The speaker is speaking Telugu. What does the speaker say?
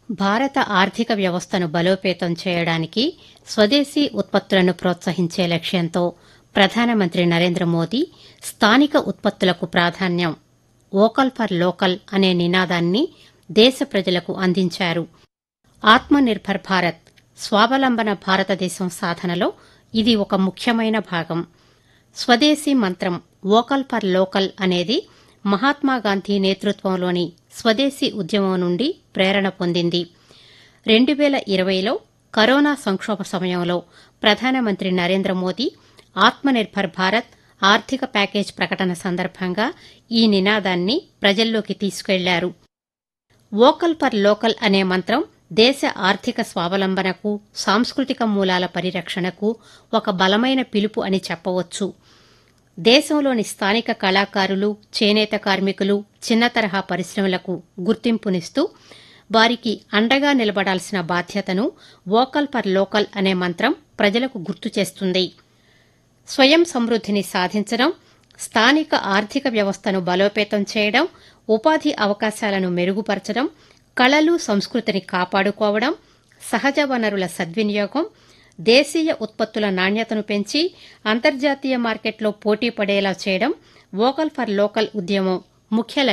భారత ఆర్థిక వ్యవస్థను బలోపేతం చేయడానికి స్వదేశీ ఉత్పత్తులను ప్రోత్సహించే లక్ష్యంతో ప్రధానమంత్రి నరేంద్ర మోదీ స్థానిక ఉత్పత్తులకు ప్రాధాన్యం వోకల్ ఫర్ లోకల్ అనే నినాదాన్ని దేశ ప్రజలకు అందించారు ఆత్మనిర్భర్ భారత్ స్వావలంబన భారతదేశం సాధనలో ఇది ఒక ముఖ్యమైన భాగం స్వదేశీ మంత్రం వోకల్ ఫర్ లోకల్ అనేది మహాత్మాగాంధీ నేతృత్వంలోని స్వదేశీ ఉద్యమం నుండి ప్రేరణ పొందింది రెండు వేల ఇరవైలో కరోనా సంక్షోభ సమయంలో ప్రధానమంత్రి నరేంద్ర మోదీ ఆత్మనిర్భర్ భారత్ ఆర్థిక ప్యాకేజ్ ప్రకటన సందర్భంగా ఈ నినాదాన్ని ప్రజల్లోకి తీసుకెళ్లారు వోకల్ ఫర్ లోకల్ అనే మంత్రం దేశ ఆర్థిక స్వావలంబనకు సాంస్కృతిక మూలాల పరిరక్షణకు ఒక బలమైన పిలుపు అని చెప్పవచ్చు దేశంలోని స్థానిక కళాకారులు చేనేత కార్మికులు చిన్న తరహా పరిశ్రమలకు గుర్తింపునిస్తూ వారికి అండగా నిలబడాల్సిన బాధ్యతను వోకల్ ఫర్ లోకల్ అనే మంత్రం ప్రజలకు గుర్తు చేస్తుంది స్వయం సమృద్ధిని సాధించడం స్థానిక ఆర్థిక వ్యవస్థను బలోపేతం చేయడం ఉపాధి అవకాశాలను మెరుగుపరచడం కళలు సంస్కృతిని కాపాడుకోవడం సహజ వనరుల సద్వినియోగం దేశీయ ఉత్పత్తుల నాణ్యతను పెంచి అంతర్జాతీయ మార్కెట్లో పోటీ పడేలా చేయడం వోకల్ ఫర్ లోకల్ ఉద్యమం ముఖ్య